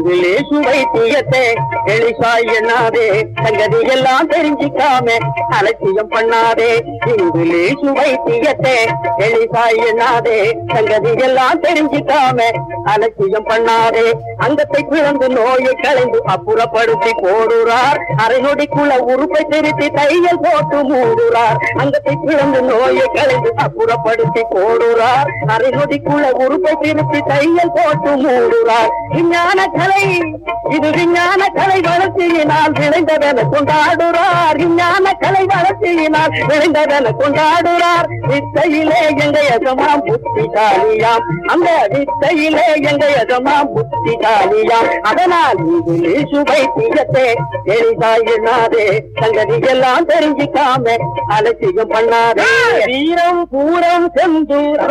லேசு வைத்தியத்தை எளிசாய் எண்ணாதே சங்கதி எல்லாம் தெரிஞ்சிக்காம அலட்சியம் பண்ணாதே இங்கு லேசு வைத்தியத்தை எளிசாய் எண்ணாதே சங்கதி எல்லாம் தெரிஞ்சிக்காம அலட்சியம் பண்ணாதே அங்கத்தை பிளந்து நோயை களைந்து அப்புறப்படுத்தி போடுறார் அரை நொடிக்குள்ள உறுப்பை திருத்தி தையல் போட்டு மூடுறார் அங்கத்தை பிளந்து நோயை களைந்து அப்புறப்படுத்தி போடுறார் அரை நொடிக்குள்ள உறுப்பை திருத்தி தையல் போட்டு மூடுறார் விஞ்ஞான கலை இது விஞ்ஞான கலை வளர்ச்சியினால் விளைந்ததென கொண்டாடுறார் விஞ்ஞான கலை வளர்ச்சியினால் விளைந்ததென கொண்டாடுறார் வித்தையிலே எங்க எஜமாம் புத்திசாலியாம் அந்த வித்தையிலே எங்க எஜமாம் புத்திசாலியாம் அதனால் இது சுவை தீயத்தே எளிதாயினாதே சங்கதி எல்லாம் தெரிஞ்சிக்காம அலட்சியம் பண்ணாதே வீரம் பூரம் செந்தூர்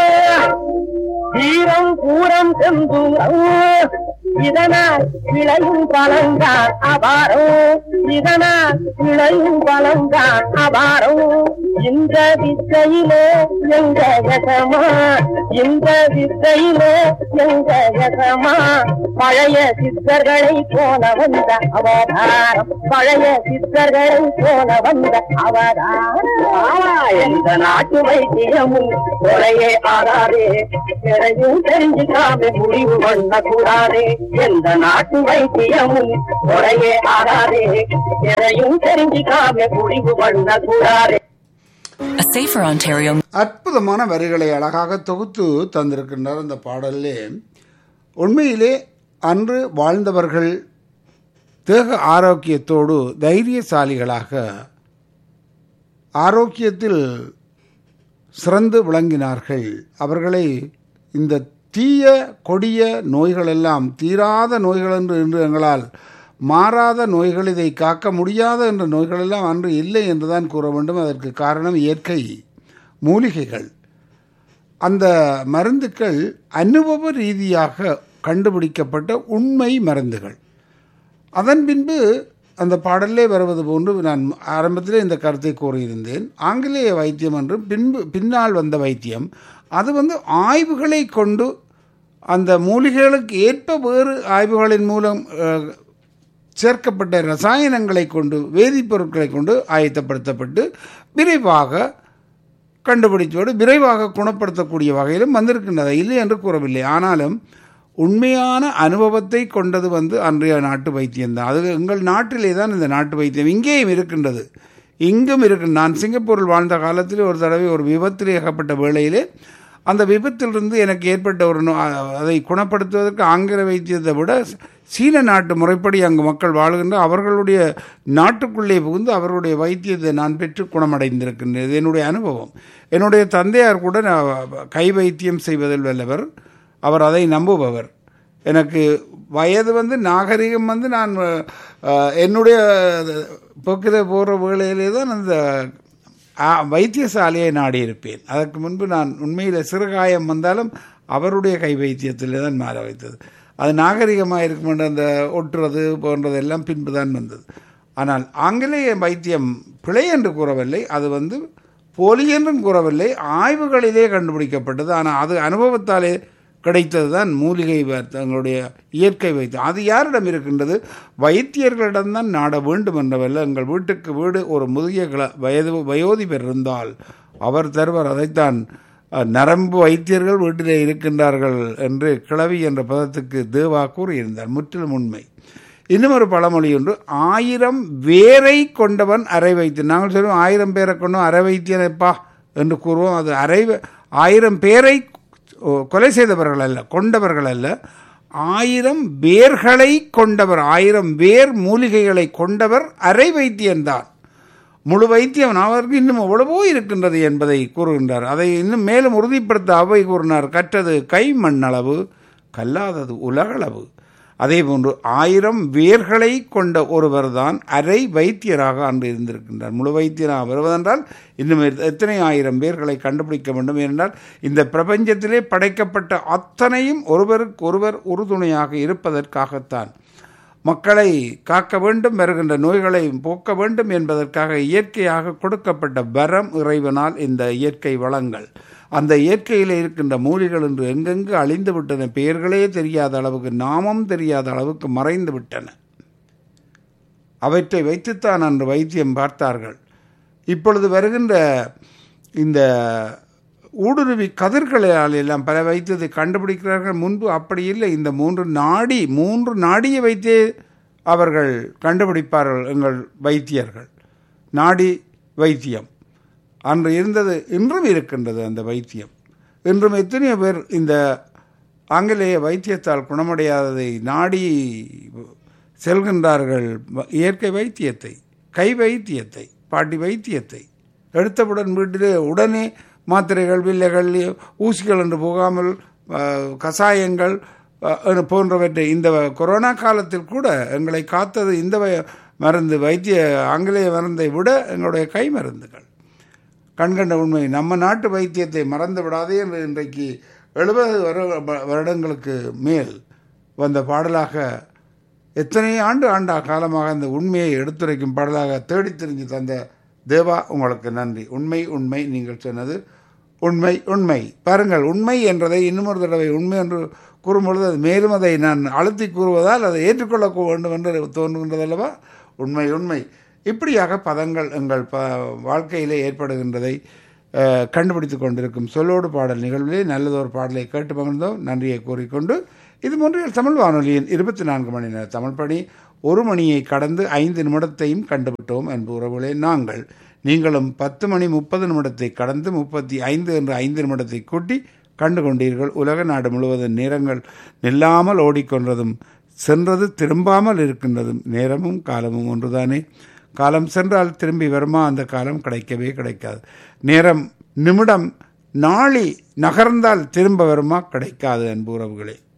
வீரம் பூரம் செந்தூர் இதனால் இளையும் பலங்கான் அபாரோ இதனால் இளையும் பலங்கான் அபாரோ இந்த வித்தையிலே எங்க யசமா இந்த வித்தையிலே எங்க யசமா பழைய சித்தர்களை போல வந்த அவதாரம் பழைய சித்தர்களை போல வந்த அவதாரம் ஆமா, எந்த நாட்டு வைத்தியமும் கொலையே ஆகாதே எதையும் தெரிஞ்சுக்காம முடிவு பண்ண கூடாதே எந்த நாட்டு வைத்தியமும் கொலையே ஆகாதே எதையும் தெரிஞ்சுக்காம முடிவு பண்ண கூடாதே A safer Ontario அற்புதமான வரிகளை அழகாக தொகுத்து தந்திருக்கின்றார் அந்த பாடலிலே உண்மையிலே அன்று வாழ்ந்தவர்கள் தேக ஆரோக்கியத்தோடு தைரியசாலிகளாக ஆரோக்கியத்தில் சிறந்து விளங்கினார்கள் அவர்களை இந்த தீய கொடிய நோய்களெல்லாம் தீராத நோய்கள் என்று இன்று எங்களால் மாறாத நோய்கள் இதை காக்க முடியாத என்ற நோய்களெல்லாம் அன்று இல்லை என்றுதான் கூற வேண்டும் அதற்கு காரணம் இயற்கை மூலிகைகள் அந்த மருந்துக்கள் அனுபவ ரீதியாக கண்டுபிடிக்கப்பட்ட உண்மை மருந்துகள் அதன் பின்பு அந்த பாடலே வருவது போன்று நான் ஆரம்பத்திலே இந்த கருத்தை கூறியிருந்தேன் ஆங்கிலேய வைத்தியம் என்று பின்பு பின்னால் வந்த வைத்தியம் அது வந்து ஆய்வுகளை கொண்டு அந்த மூலிகைகளுக்கு ஏற்ப வேறு ஆய்வுகளின் மூலம் அஹ், சேர்க்கப்பட்ட ரசாயனங்களை கொண்டு வேதிப்பொருட்களை கொண்டு ஆயத்தப்படுத்தப்பட்டு விரைவாக கண்டுபிடிச்சோடு விரைவாக குணப்படுத்தக்கூடிய வகையிலும் வந்திருக்கின்றது இல்லை என்று கூறவில்லை ஆனாலும் உண்மையான அனுபவத்தை கொண்டது வந்து அன்றைய நாட்டு வைத்தியம்தான் அது எங்கள் நாட்டிலே தான் இந்த நாட்டு வைத்தியம் இங்கேயும் இருக்கின்றது இங்கும் இருக்கு நான் சிங்கப்பூரில் வாழ்ந்த காலத்தில் ஒரு தடவை ஒரு விபத்தில் ஏகப்பட்ட வேளையிலே அந்த விபத்திலிருந்து எனக்கு ஏற்பட்ட ஒரு நோ- அதை குணப்படுத்துவதற்கு ஆங்கில வைத்தியத்தை விட சீன நாட்டு முறைப்படி அங்கு மக்கள் வாழ்கின்ற அவர்களுடைய நாட்டுக்குள்ளே புகுந்து அவர்களுடைய வைத்தியத்தை நான் பெற்று குணமடைந்திருக்கின்றேன் இது என்னுடைய அனுபவம் என்னுடைய தந்தையார் கூட நான் கை வைத்தியம் செய்வதில் வல்லவர் அவர் அதை நம்புபவர் எனக்கு வயது வந்து நாகரிகம் வந்து நான் அஹ், என்னுடைய போக்கில் போகிற வேளையிலே தான் அந்த ஆ, வைத்தியசாலையை நாடி இருப்பேன் அதற்கு முன்பு நான் உண்மையில் சிறுகாயம் வந்தாலும் அவருடைய கை வைத்தியத்திலே தான் மாற வைத்தது அது நாகரிகமாக இருக்கும் அந்த ஒட்டுறது போன்றதெல்லாம் பின்பு தான் வந்தது ஆனால் ஆங்கிலேய வைத்தியம் பிழை என்று கூறவில்லை அது வந்து போலி என்றும் கூறவில்லை ஆய்வுகளிலே கண்டுபிடிக்கப்பட்டது ஆனால் அது அனுபவத்தாலே கிடைத்தது தான் மூலிகை வ- தங்களுடைய இயற்கை வைத்தியம் அது யாரிடம் இருக்கின்றது வைத்தியர்களிடம்தான் நாட வேண்டும் என்றவல்ல எங்கள் வீட்டுக்கு வீடு ஒரு முதிய கிள- வயது வயோதிபர் இருந்தால் அவர் தருவர் அதைத்தான் அஹ், நரம்பு வைத்தியர்கள் வீட்டிலே இருக்கின்றார்கள் என்று கிளவி என்ற பதத்துக்கு தேவா கூறியிருந்தார் முற்றிலும் உண்மை இன்னும் ஒரு பழமொழி ஒன்று ஆயிரம் வேரை கொண்டவன் அரை வைத்தியன் நாங்கள் சொல்லுவோம் ஆயிரம் பேரை கொண்டவன் அரை வைத்தியனைப்பா என்று கூறுவோம் அது அரை ஆயிரம் பேரை ஓ, கொலை செய்தவர்கள் அல்ல கொண்டவர்கள் அல்ல ஆயிரம் வேர்களை கொண்டவர் ஆயிரம் வேர் மூலிகைகளை கொண்டவர் அரை வைத்தியன்தான் முழு வைத்தியம் அவருக்கு இன்னும் எவ்வளவோ இருக்கின்றது என்பதை கூறுகின்றார் அதை இன்னும் மேலும் உறுதிப்படுத்த அவை கூறினார் கற்றது கை மண்ணளவு கல்லாதது உலகளவு அதே போன்று ஆயிரம் வேர்களை கொண்ட ஒருவர் தான் அரை வைத்தியராக அன்று இருந்திருக்கின்றார் முழு வைத்தியராக வருவதென்றால் இன்னும் எத்- எத்தனை ஆயிரம் பேர்களை கண்டுபிடிக்க வேண்டும் என்றால் இந்த பிரபஞ்சத்திலே படைக்கப்பட்ட அத்தனையும் ஒருவருக்கு ஒருவர் உறுதுணையாக இருப்பதற்காகத்தான் மக்களை காக்க வேண்டும் வருகின்ற நோய்களை போக்க வேண்டும் என்பதற்காக இயற்கையாக கொடுக்கப்பட்ட வரம் இறைவனால் இந்த இயற்கை வளங்கள் அந்த இயற்கையில் இருக்கின்ற மூலிகள் என்று எங்கெங்கு அழிந்து விட்டன பெயர்களே தெரியாத அளவுக்கு நாமம் தெரியாத அளவுக்கு மறைந்து விட்டன அவற்றை வைத்துத்தான் அன்று வைத்தியம் பார்த்தார்கள் இப்பொழுது வருகின்ற இந்த ஊடுருவி கதிர்களால் எல்லாம் பல வைத்ததை கண்டுபிடிக்கிறார்கள் முன்பு அப்படி இல்லை இந்த மூன்று நாடி மூன்று நாடியை வைத்தே அவர்கள் கண்டுபிடிப்பார்கள் எங்கள் வைத்தியர்கள் நாடி வைத்தியம் அன்று இருந்தது இன்றும் இருக்கின்றது அந்த வைத்தியம் இன்றும் எத்தனையோ பேர் இந்த ஆங்கிலேய வைத்தியத்தால் குணமடையாததை நாடி செல்கின்றார்கள் இயற்கை வைத்தியத்தை கை வைத்தியத்தை பாட்டி வைத்தியத்தை எடுத்தவுடன் வீட்டிலே உடனே மாத்திரைகள் வில்லைகள் ஊசிகள் என்று போகாமல் அஹ், கசாயங்கள் அஹ், போன்றவற்றை இந்த கொரோனா காலத்தில் கூட எங்களை காத்தது இந்த வ- மருந்து வைத்திய ஆங்கிலேய மருந்தை விட எங்களுடைய கை மருந்துகள் கண்கண்ட உண்மை நம்ம நாட்டு வைத்தியத்தை மறந்து விடாதே என்று இன்றைக்கு எழுபது வருடங்களுக்கு மேல் வந்த பாடலாக எத்தனை ஆண்டு ஆண்டா காலமாக அந்த உண்மையை எடுத்துரைக்கும் பாடலாக தேடித் தெரிஞ்சு தந்த தேவா உங்களுக்கு நன்றி உண்மை உண்மை நீங்கள் சொன்னது உண்மை உண்மை பாருங்கள் உண்மை என்றதை இன்னும் ஒரு தடவை உண்மை என்று கூறும்பொழுது அது மேலும் அதை நான் அழுத்தி கூறுவதால் அதை ஏற்றுக்கொள்ள வேண்டும் என்று தோன்றுகின்றதல்லவா உண்மை உண்மை இப்படியாக பதங்கள் எங்கள் ப வாழ்க்கையிலே ஏற்படுகின்றதை அஹ், கண்டுபிடித்துக் கொண்டிருக்கும் சொல்லோடு பாடல் நிகழ்விலே நல்லதொரு பாடலை கேட்டு மகிழ்ந்தோம் நன்றியை கூறிக்கொண்டு இது மூன்றில் தமிழ் வானொலியின் இருபத்தி நான்கு மணி நேர தமிழ் பணி ஒரு மணியை கடந்து ஐந்து நிமிடத்தையும் கண்டுவிட்டோம் என்பு உறவுகளே நாங்கள் நீங்களும் பத்து மணி முப்பது நிமிடத்தை கடந்து முப்பத்தி ஐந்து என்ற ஐந்து நிமிடத்தை கூட்டி கண்டு கொண்டீர்கள் உலக நாடு முழுவதும் நேரங்கள் நில்லாமல் ஓடிக்கொண்டதும் சென்றது திரும்பாமல் இருக்கின்றதும் நேரமும் காலமும் ஒன்றுதானே காலம் சென்றால் திரும்பி வருமா அந்த காலம் கிடைக்கவே கிடைக்காது நேரம் நிமிடம் நாளி நகர்ந்தால் திரும்ப வருமா கிடைக்காது அன்பு உறவுகளே